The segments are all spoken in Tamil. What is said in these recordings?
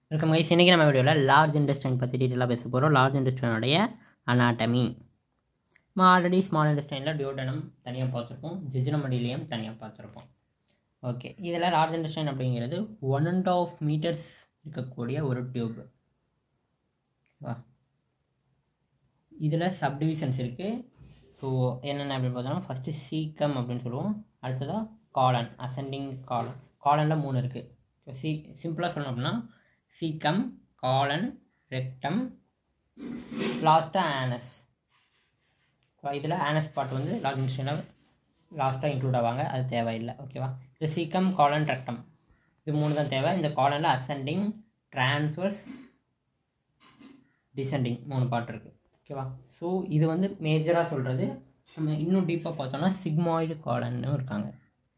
வெல்கம் கைஸ் இன்றைக்கி நம்ம வீடியோவில் லார்ஜ் இண்டஸ்ட்ரைன் பற்றி டீட்டெயிலாக பேச போகிறோம் லார்ஜ் இண்டஸ்ட்ரைனுடைய அனாட்டமி நம்ம ஆல்ரெடி ஸ்மால் இண்டஸ்ட்ரைனில் டியோடனம் தனியாக பார்த்துருப்போம் ஜிஜினமடியிலையும் தனியாக பார்த்துருப்போம் ஓகே இதில் லார்ஜ் இண்டஸ்ட்ரைன் அப்படிங்கிறது ஒன் அண்ட் ஆஃப் மீட்டர்ஸ் இருக்கக்கூடிய ஒரு டியூப் வா இதில் சப்டிவிஷன்ஸ் இருக்குது ஸோ என்னென்ன அப்படின்னு பார்த்தோம்னா ஃபஸ்ட்டு சீக்கம் அப்படின்னு சொல்லுவோம் அடுத்ததாக காலன் அசெண்டிங் காலன் காலனில் மூணு இருக்குது சி சிம்பிளாக சொல்லணும் அப்படின்னா சீக்கம் காலன் ரெக்டம் லாஸ்ட்டாக ஆனஸ் இதில் ஆனஸ் பார்ட் வந்து லார்ஜ் இன்ஸ்டியூனில் லாஸ்ட்டாக இன்க்ளூட் ஆவாங்க அது தேவையில்லை ஓகேவா இது சீக்கம் காலன் ரெக்டம் இது மூணு தான் தேவை இந்த காலனில் அசெண்டிங் ட்ரான்ஸ்வர்ஸ் டிசெண்டிங் மூணு பார்ட் இருக்குது ஓகேவா ஸோ இது வந்து மேஜராக சொல்கிறது நம்ம இன்னும் டீப்பாக பார்த்தோம்னா சிக்மாய்டு காலன்னு இருக்காங்க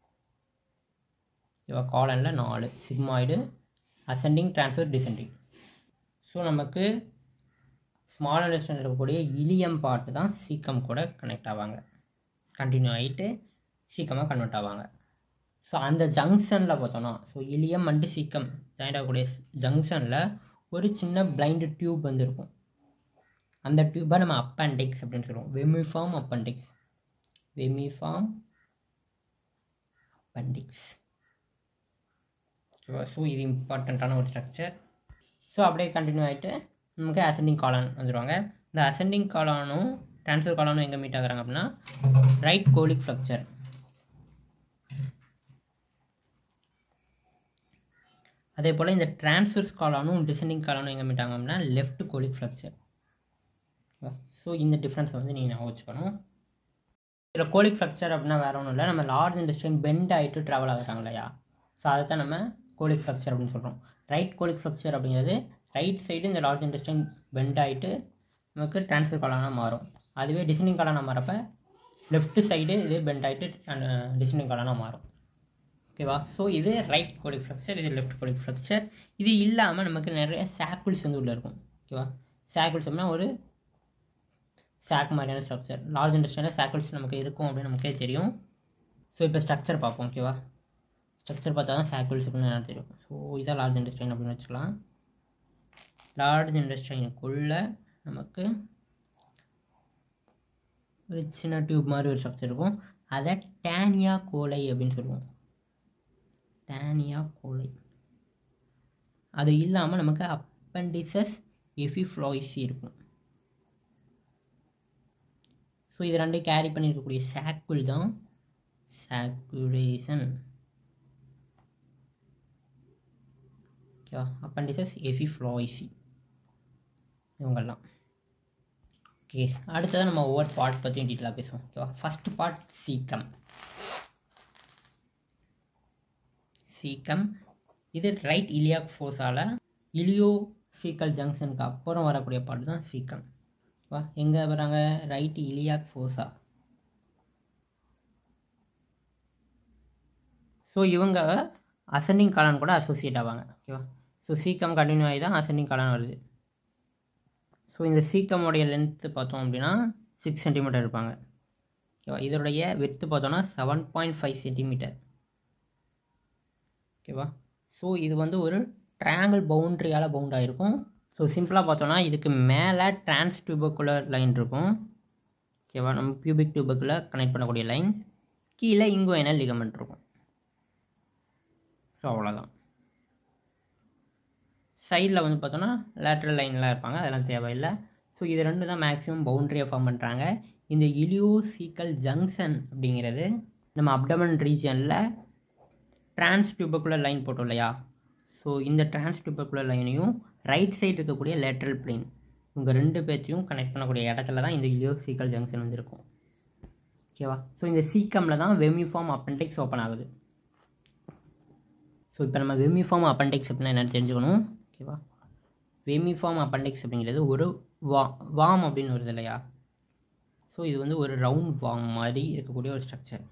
ஓகேவா காலனில் நாலு sigmoid ascending transfer descending so நமக்கு ஸ்மால் இண்டஸ்ட்ரியில் இருக்கக்கூடிய இலியம் பார்ட்டு தான் சீக்கம் கூட கனெக்ட் ஆவாங்க கண்டினியூ ஆகிட்டு சீக்கமாக கன்வெர்ட் ஆவாங்க ஸோ அந்த ஜங்ஷனில் பார்த்தோன்னா so ileum and caecum joint ஆகக்கூடிய ஜங்ஷனில் ஒரு சின்ன பிளைண்டு டியூப் வந்து இருக்கும் அந்த டியூப்பை நம்ம அப்பண்டிக்ஸ் அப்படின்னு சொல்லுவோம் வெமிஃபார்ம் அப்பண்டிக்ஸ் வெமிஃபார்ம் அப்பண்டிக்ஸ் ஓகேவா ஸோ இது இம்பார்ட்டண்ட்டான ஒரு ஸ்ட்ரக்சர் ஸோ அப்படியே கண்டினியூ ஆகிட்டு நமக்கு அசெண்டிங் காலான் வந்துடுவாங்க இந்த அசெண்டிங் காலானும் ட்ரான்ஸ்ஃபர் காலானும் எங்கே மீட் ஆகுறாங்க அப்படின்னா ரைட் கோலிக் ஃப்ளக்சர் அதே போல் இந்த டிரான்ஸ்ஃபர்ஸ் காலானும் டிசெண்டிங் காலானும் எங்கே மீட் ஆகும் அப்படின்னா லெஃப்ட் கோலிக் ஃப்ளக்சர் ஸோ இந்த டிஃப்ரென்ஸ் வந்து நீங்கள் ஞாபகம் வச்சுக்கணும் இதில் கோலிக் ஃப்ளக்சர் அப்படின்னா வேறு ஒன்றும் இல்லை நம்ம லார்ஜ் இண்டஸ்ட்ரியும் பெண்ட் ஆகிட்டு ட்ராவல் ஆகுறாங்க இல்லையா ஸோ அதை தான் நம்ம கோலிக் ஃப்ளக்சர் அப்படின்னு சொல்கிறோம் ரைட் கோலிக் ஃப்ளக்சர் அப்படிங்கிறது ரைட் சைடு இந்த லார்ஜ் இண்டஸ்ட்ரியும் பெண்ட் ஆகிட்டு நமக்கு ட்ரான்ஸ்ஃபர் காலானாக மாறும் அதுவே டிசைனிங் காலானாக மாறப்போ லெஃப்ட் சைடு இது பெண்ட் ஆகிட்டு டிசைனிங் காலானாக மாறும் ஓகேவா ஸோ இது ரைட் கோலிக் ஃப்ளக்சர் இது லெஃப்ட் கோலிக் ஃப்ளக்சர் இது இல்லாமல் நமக்கு நிறைய சாக்கிள்ஸ் வந்து உள்ளே இருக்கும் ஓகேவா சாக்கிள்ஸ் அப்படின்னா ஒரு சாக் மாதிரியான ஸ்ட்ரக்சர் லார்ஜ் இண்டஸ்ட்ரியில் சாக்கிள்ஸ் நமக்கு இருக்கும் அப்படின்னு நமக்கே தெரியும் ஸோ இப்போ ஸ்ட்ரக்சர் பார்ப்போம் ஓகேவா ஸ்ட்ரக்சர் பார்த்தா தான் சாக்கிள்ஸ் அப்படின்னு எனக்கு தெரியும் ஸோ இதான் லார்ஜ் இண்டஸ்ட்ரின் அப்படின்னு வச்சுக்கலாம் லார்ஜ் இண்டஸ்ட்ரினுக்குள்ளே நமக்கு ஒரு சின்ன டியூப் மாதிரி ஒரு ஸ்ட்ரக்சர் இருக்கும் அதை டேனியா கோலை அப்படின்னு சொல்லுவோம் டேனியா கோலை அது இல்லாமல் நமக்கு அப்பண்டிசஸ் எஃபிஃப்ளாய்ஸி இருக்கும் ஸோ இது ரெண்டையும் கேரி பண்ணியிருக்கக்கூடிய சாக்குள் தான் சாக்குலேஷன் ஓகேவா அப்பண்டிசஸ் எஃபிஃப்ளாய்சி இவங்கெல்லாம் ஓகே அடுத்தது நம்ம ஒவ்வொரு பார்ட் பற்றியும் டீட்டெயிலாக பேசுவோம் ஓகேவா ஃபஸ்ட் பார்ட் சீக்கம் சீக்கம் இது ரைட் இலியாக் ஃபோர்ஸால் இலியோ சீக்கல் ஜங்ஷனுக்கு அப்புறம் வரக்கூடிய பார்ட் தான் சீக்கம் வா எங்கே வராங்க ரைட் இலியாக் ஃபோர்ஸா ஸோ இவங்க அசெண்டிங் காலான் கூட அசோசியேட் ஆவாங்க ஓகேவா ஸோ சீக்கம் கண்டினியூ ஆகி தான் அசெண்டிங் காலான் வருது ஸோ இந்த சீக்கமுடைய லென்த்து பார்த்தோம் அப்படின்னா சிக்ஸ் சென்டிமீட்டர் இருப்பாங்க ஓகேவா இதோடைய வெத்து பார்த்தோன்னா செவன் பாயிண்ட் ஃபைவ் சென்டிமீட்டர் ஓகேவா ஸோ இது வந்து ஒரு ட்ரையாங்கிள் பவுண்ட்ரியால் பவுண்ட் ஆகிருக்கும் ஸோ சிம்பிளாக பார்த்தோன்னா இதுக்கு மேலே டிரான்ஸ் டியூபக்குலர் லைன் இருக்கும் ஓகேவா நம்ம பியூபிக் டியூபக்குள்ளே கனெக்ட் பண்ணக்கூடிய லைன் கீழே இங்கோயினல் லிகமெண்ட் இருக்கும் ஸோ அவ்வளோதான் சைடில் வந்து பார்த்தோன்னா லேட்ரல் லைன்லாம் இருப்பாங்க அதெல்லாம் தேவையில்லை ஸோ இது ரெண்டு தான் மேக்ஸிமம் பவுண்ட்ரியை ஃபார்ம் பண்ணுறாங்க இந்த இலியோசிக்கல் ஜங்ஷன் அப்படிங்கிறது நம்ம அப்டமன் ரீஜனில் டிரான்ஸ் டியூபக்குலர் லைன் போட்டோம் இல்லையா ஸோ இந்த டிரான்ஸ் டியூபக்குலர் லைனையும் ரைட் சைடு இருக்கக்கூடிய லேட்ரல் பிளேன் இவங்க ரெண்டு பேர்த்தையும் கனெக்ட் பண்ணக்கூடிய இடத்துல தான் இந்த இலியோசிக்கல் ஜங்ஷன் வந்து இருக்கும் ஓகேவா ஸோ இந்த சீக்கமில் தான் வெமிஃபார்ம் அப்பெண்டிக்ஸ் ஓப்பன் ஆகுது ஸோ இப்போ நம்ம வெமிஃபார்ம் அப்பெண்டிக்ஸ் அப்படின்னா என்னென்னு தெரிஞ்சுக்கணும் ஓகேவா வெமிஃபார்ம் அப்பெண்டிக்ஸ் அப்படிங்கிறது ஒரு வா வாம் அப்படின்னு வருது இல்லையா ஸோ இது வந்து ஒரு ரவுண்ட் வாம் மாதிரி இருக்கக்கூடிய ஒரு ஸ்ட்ரக்சர்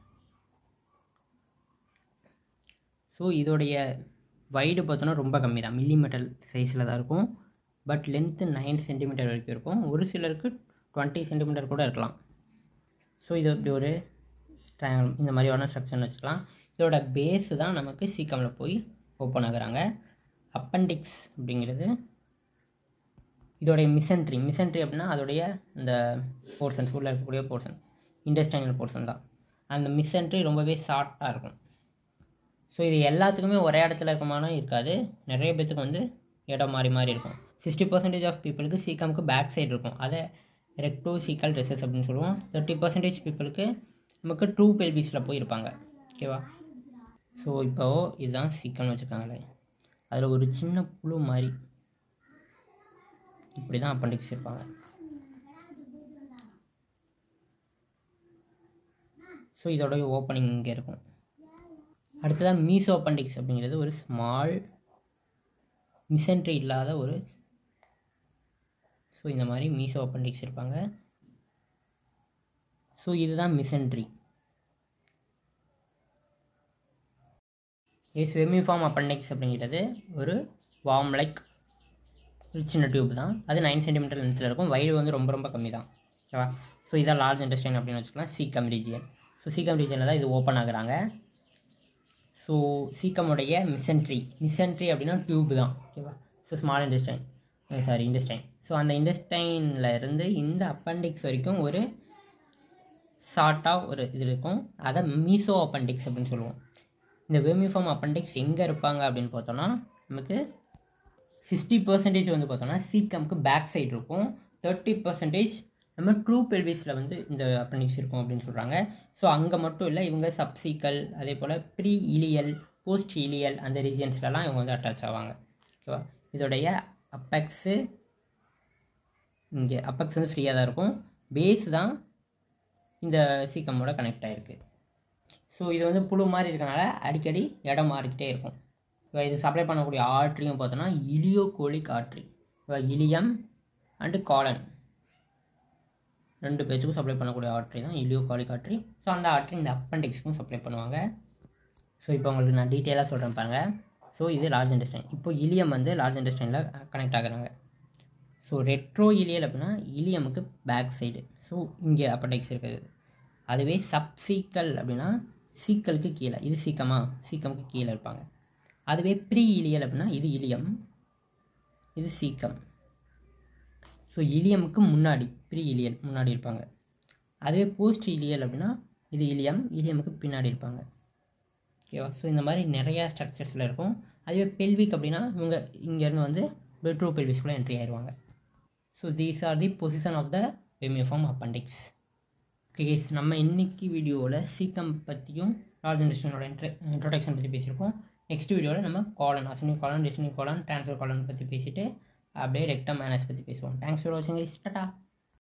ஸோ இதோடைய வைடு பார்த்தோன்னா ரொம்ப கம்மி தான் மில்லிமீட்டர் சைஸில் தான் இருக்கும் பட் லென்த்து நைன் சென்டிமீட்டர் வரைக்கும் இருக்கும் ஒரு சிலருக்கு டுவெண்ட்டி சென்டிமீட்டர் கூட இருக்கலாம் ஸோ இது இப்படி ஒரு ட்ரையாங்கிள் இந்த மாதிரியான ஸ்ட்ரக்சர்னு வச்சுக்கலாம் இதோட பேஸு தான் நமக்கு சீக்கமில் போய் ஓப்பன் ஆகுறாங்க அப்பண்டிக்ஸ் அப்படிங்கிறது இதோடைய மிசன்ட்ரி மிசன்ட்ரி அப்படின்னா அதோடைய இந்த போர்ஷன்ஸ் உள்ளே இருக்கக்கூடிய போர்ஷன் இண்டஸ்ட்ரைனல் போர்ஷன் தான் அந்த மிசன்ட்ரி ரொம்பவே ஷார்ட்டாக இருக்கும் ஸோ இது எல்லாத்துக்குமே ஒரே இடத்துல இருக்குமானா இருக்காது நிறைய பேத்துக்கு வந்து இடம் மாறி மாறி இருக்கும் சிக்ஸ்டி பர்சன்டேஜ் ஆஃப் பீப்புளுக்கு சீக்கமுக்கு பேக் சைடு இருக்கும் அதை ரெக்டோ சீக்கல் ரெசஸ் அப்படின்னு சொல்லுவோம் தேர்ட்டி பர்சன்டேஜ் பீப்புளுக்கு நமக்கு ட்ரூ பெல்விஸில் போயிருப்பாங்க ஓகேவா ஸோ இப்போ இதுதான் சீக்கம்னு வச்சுருக்காங்களே அதில் ஒரு சின்ன புழு மாதிரி இப்படி தான் அப்பண்டிக்ஸ் இருப்பாங்க ஸோ இதோடைய ஓப்பனிங் இங்கே இருக்கும் அடுத்ததாக மீசோ அப்பண்டிக்ஸ் அப்படிங்கிறது ஒரு ஸ்மால் மிசன்ட்ரி இல்லாத ஒரு ஸோ இந்த மாதிரி மீசோ அப்பண்டிக்ஸ் இருப்பாங்க ஸோ இதுதான் மிசன்ட்ரி இஸ் வெமிஃபார்ம் அப்பண்டிக்ஸ் அப்படிங்கிறது ஒரு வார்ம் லைக் ஒரு சின்ன டியூப் தான் அது நைன் சென்டிமீட்டர் லென்த்தில் இருக்கும் வயது வந்து ரொம்ப ரொம்ப கம்மி தான் ஓகேவா ஸோ இதான் லார்ஜ் இன்டஸ்டைன் அப்படின்னு வச்சுக்கலாம் சீக்கம் ரீஜியன் ஸோ சீக்கம் ரீஜியனில் தான் இது ஓப்பன் ஆகுறாங்க ஸோ சீக்கமுடைய மிசன்ட்ரி மிசன்ட்ரி அப்படின்னா டியூப் தான் ஓகேவா so small intestine sorry intestine so அந்த இண்டஸ்டைனில் இருந்து இந்த அப்பண்டிக்ஸ் வரைக்கும் ஒரு ஷார்ட்டாக ஒரு இது இருக்கும் அதை மீசோ அப்பண்டிக்ஸ் அப்படின்னு சொல்லுவோம் இந்த வெமிஃபார்ம் அப்பண்டிக்ஸ் எங்கே இருப்பாங்க அப்படின்னு பார்த்தோன்னா நமக்கு சிக்ஸ்டி பர்சன்டேஜ் வந்து பார்த்தோன்னா சீக்கம்க்கு பேக் சைடு இருக்கும் தேர்ட்டி பர்சன்டேஜ் நம்ம ட்ரூ பெல்விஸில் வந்து இந்த அப்பண்டிக்ஸ் இருக்கும் அப்படின்னு சொல்கிறாங்க ஸோ அங்கே மட்டும் இல்லை இவங்க சப்சீக்கல் அதே போல் ப்ரீ இலியல் போஸ்ட் இலியல் அந்த ரீஜியன்ஸ்லலாம் இவங்க வந்து அட்டாச் ஆவாங்க ஓகேவா இதோடைய அப்பெக்ஸு இங்கே அப்பெக்ஸ் வந்து ஃப்ரீயாக தான் இருக்கும் பேஸ் தான் இந்த சீக்கமோட கனெக்ட் ஆகிருக்கு ஸோ இது வந்து புழு மாதிரி இருக்கனால அடிக்கடி இடம் மாறிக்கிட்டே இருக்கும் இப்போ இது சப்ளை பண்ணக்கூடிய ஆர்ட்ரியும் பார்த்தோன்னா இலியோ கோலிக் ஆர்ட்ரி இப்போ இலியம் அண்டு காலன் ரெண்டு பேத்துக்கும் சப்ளை பண்ணக்கூடிய ஆர்ட்ரி தான் இலியோ காலிக் ஆர்ட்ரி ஸோ அந்த ஆர்ட்ரி இந்த அப்பண்டிக்ஸ்க்கும் சப்ளை பண்ணுவாங்க ஸோ இப்போ உங்களுக்கு நான் டீட்டெயிலாக சொல்கிறேன் பாருங்கள் ஸோ இது லார்ஜ் இண்டஸ்ட்ரைன் இப்போ இலியம் வந்து லார்ஜ் இண்டஸ்ட்ரைனில் கனெக்ட் ஆகுறாங்க ஸோ ரெட்ரோ இலியல் அப்படின்னா இலியமுக்கு பேக் சைடு ஸோ இங்கே அப்பண்டிக்ஸ் இருக்குது அதுவே சப்சீக்கல் அப்படின்னா சீக்கலுக்கு கீழே இது சீக்கமா சீக்கமுக்கு கீழே இருப்பாங்க அதுவே ப்ரீ இலியல் அப்படின்னா இது இலியம் இது சீக்கம் ஸோ இலியமுக்கு முன்னாடி ப்ரீ இலியல் முன்னாடி இருப்பாங்க அதுவே போஸ்ட் இலியல் அப்படின்னா இது இலியம் இலியமுக்கு பின்னாடி இருப்பாங்க ஓகேவா ஸோ இந்த மாதிரி நிறையா ஸ்ட்ரக்சர்ஸில் இருக்கும் அதுவே பெல்விக் அப்படின்னா இவங்க இங்கேருந்து வந்து பெட்ரூ பெல்விஸ்குள்ளே என்ட்ரி ஆயிடுவாங்க so these are the position of the vermiform appendix case நம்ம இன்னைக்கு வீடியோவில் சீக்கம் பற்றியும் லார்ஜ் இண்டஸ்ட்ரியனோட இன்ட்ர இன்ட்ரொடக்ஷன் பற்றி பேசியிருக்கோம் நெக்ஸ்ட் வீடியோவில் நம்ம காலன் அசனி காலன் டெஸ்டினி காலன் ட்ரான்ஸ்ஃபர் காலன் பற்றி பேசிட்டு அப்படியே ரெக்டம் மேனேஜ் பற்றி பேசுவோம் தேங்க்ஸ் ஃபார் வாட்சிங் டாட்டா